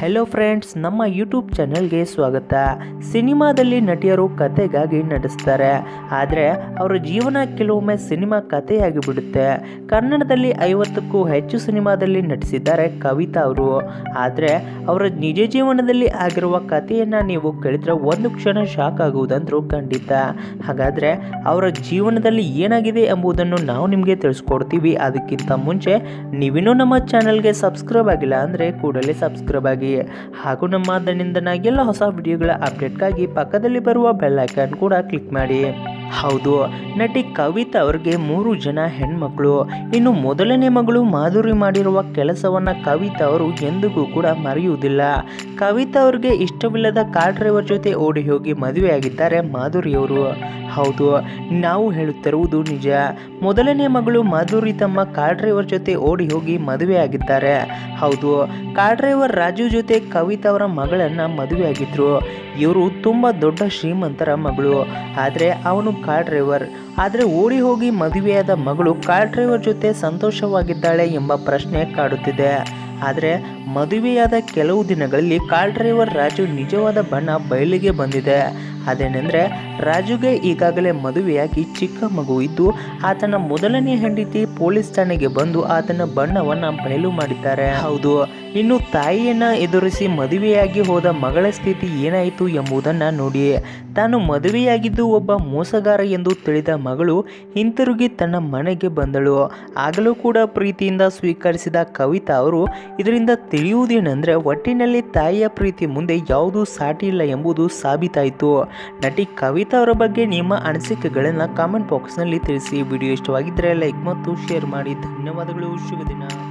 hello friends ನಮ್ಮ YouTube ಚಾನೆಲ್ಗೆ ಸ್ವಾಗತ ಸಿನಿಮಾದಲ್ಲಿ ನಟಿಯರು ಕತೆಗಾಗಿ ನಟಿಸ್ತಾರೆ ಆದರೆ ಅವರ ಜೀವನ ಕೆಲವೊಮ್ಮೆ ಸಿನಿಮಾ ಕಥೆಯಾಗಿ ಬಿಡುತ್ತೆ ಕನ್ನಡದಲ್ಲಿ ಐವತ್ತಕ್ಕೂ ಹೆಚ್ಚು ಸಿನಿಮಾದಲ್ಲಿ ನಟಿಸಿದ್ದಾರೆ ಕವಿತಾ ಅವರು ಆದರೆ ಅವರ ನಿಜ ಜೀವನದಲ್ಲಿ ಆಗಿರುವ ಕಥೆಯನ್ನು ನೀವು ಕೇಳಿದ್ರೆ ಒಂದು ಕ್ಷಣ ಶಾಕ್ ಆಗುವುದಂದ್ರೂ ಖಂಡಿತ ಹಾಗಾದರೆ ಅವರ ಜೀವನದಲ್ಲಿ ಏನಾಗಿದೆ ಎಂಬುದನ್ನು ನಾವು ನಿಮಗೆ ತಿಳಿಸ್ಕೊಡ್ತೀವಿ ಅದಕ್ಕಿಂತ ಮುಂಚೆ ನೀವಿನ್ನೂ ನಮ್ಮ ಚಾನಲ್ಗೆ ಸಬ್ಸ್ಕ್ರೈಬ್ ಆಗಿಲ್ಲ ಅಂದರೆ ಕೂಡಲೇ ಸಬ್ಸ್ಕ್ರೈಬ್ ಆಗಿ ಹಾಗೂ ನಮ್ಮ ದನಿಂದನ ಎಲ್ಲ ಹೊಸ ವಿಡಿಯೋಗಳ ಅಪ್ಡೇಟ್ಗಾಗಿ ಪಕ್ಕದಲ್ಲಿ ಬರುವ ಬೆಲ್ ಐಕಾನ್ ಕೂಡ ಕ್ಲಿಕ್ ಮಾಡಿ ಹೌದು ನಟಿ ಕವಿತಾ ಅವ್ರಿಗೆ ಮೂರು ಜನ ಹೆಣ್ಮಕ್ಳು ಇನ್ನು ಮೊದಲನೇ ಮಗಳು ಮಾಧುರಿ ಮಾಡಿರುವ ಕೆಲಸವನ್ನ ಕವಿತಾ ಅವರು ಎಂದಿಗೂ ಕೂಡ ಮರೆಯುವುದಿಲ್ಲ ಕವಿತಾ ಅವ್ರಿಗೆ ಇಷ್ಟವಿಲ್ಲದ ಕಾರ್ ಡ್ರೈವರ್ ಜೊತೆ ಓಡಿ ಹೋಗಿ ಮದುವೆಯಾಗಿದ್ದಾರೆ ಮಾಧುರಿ ಅವರು ಹೌದು ನಾವು ಹೇಳುತ್ತಿರುವುದು ನಿಜ ಮೊದಲನೇ ಮಗಳು ಮಾಧುರಿ ತಮ್ಮ ಕಾರ್ ಡ್ರೈವರ್ ಜೊತೆ ಓಡಿ ಹೋಗಿ ಮದುವೆಯಾಗಿದ್ದಾರೆ ಹೌದು ಕಾರ್ ಡ್ರೈವರ್ ರಾಜು ಜೊತೆ ಕವಿತಾ ಅವರ ಮಗಳನ್ನ ಮದುವೆಯಾಗಿದ್ರು ಇವರು ತುಂಬ ದೊಡ್ಡ ಶ್ರೀಮಂತರ ಮಗಳು ಆದರೆ ಅವನು ಕಾರ್ ಡ್ರೈವರ್ ಆದರೆ ಓಡಿ ಹೋಗಿ ಮದುವೆಯಾದ ಮಗಳು ಕಾರ್ ಡ್ರೈವರ್ ಜೊತೆ ಸಂತೋಷವಾಗಿದ್ದಾಳೆ ಎಂಬ ಪ್ರಶ್ನೆ ಕಾಡುತ್ತಿದೆ ಆದರೆ ಮದುವೆಯಾದ ಕೆಲವು ದಿನಗಳಲ್ಲಿ ಕಾರ್ ಡ್ರೈವರ್ ರಾಜು ನಿಜವಾದ ಬಣ್ಣ ಬಯಲಿಗೆ ಬಂದಿದೆ ಅದೇನೆಂದರೆ ರಾಜುಗೆ ಈಗಾಗಲೇ ಮದುವೆಯಾಗಿ ಚಿಕ್ಕ ಮಗು ಇದ್ದು ಆತನ ಮೊದಲನೇ ಹೆಂಡತಿ ಪೊಲೀಸ್ ಠಾಣೆಗೆ ಬಂದು ಆತನ ಬಣ್ಣವನ್ನ ಬಯಲು ಮಾಡಿದ್ದಾರೆ ಹೌದು ಇನ್ನು ತಾಯಿಯನ್ನ ಎದುರಿಸಿ ಮದುವೆಯಾಗಿ ಹೋದ ಮಗಳ ಸ್ಥಿತಿ ಏನಾಯಿತು ಎಂಬುದನ್ನ ನೋಡಿ ತಾನು ಮದುವೆಯಾಗಿದ್ದು ಒಬ್ಬ ಮೋಸಗಾರ ಎಂದು ತಿಳಿದ ಮಗಳು ಹಿಂತಿರುಗಿ ತನ್ನ ಮನೆಗೆ ಬಂದಳು ಆಗಲೂ ಕೂಡ ಪ್ರೀತಿಯಿಂದ ಸ್ವೀಕರಿಸಿದ ಕವಿತಾ ಅವರು ಇದರಿಂದ ತಿಳಿಯುವುದೇನೆಂದರೆ ಒಟ್ಟಿನಲ್ಲಿ ತಾಯಿಯ ಪ್ರೀತಿ ಮುಂದೆ ಯಾವುದೂ ಸಾಟಿ ಇಲ್ಲ ಎಂಬುದು ಸಾಬೀತಾಯಿತು ನಟಿ ಕವಿತಾ ಅವರ ಬಗ್ಗೆ ನಿಮ್ಮ ಅನಿಸಿಕೆಗಳನ್ನು ಕಾಮೆಂಟ್ ಬಾಕ್ಸ್ನಲ್ಲಿ ತಿಳಿಸಿ ವಿಡಿಯೋ ಇಷ್ಟವಾಗಿದ್ದರೆ ಲೈಕ್ ಮತ್ತು ಶೇರ್ ಮಾಡಿ ಧನ್ಯವಾದಗಳು ಶುಭ ದಿನ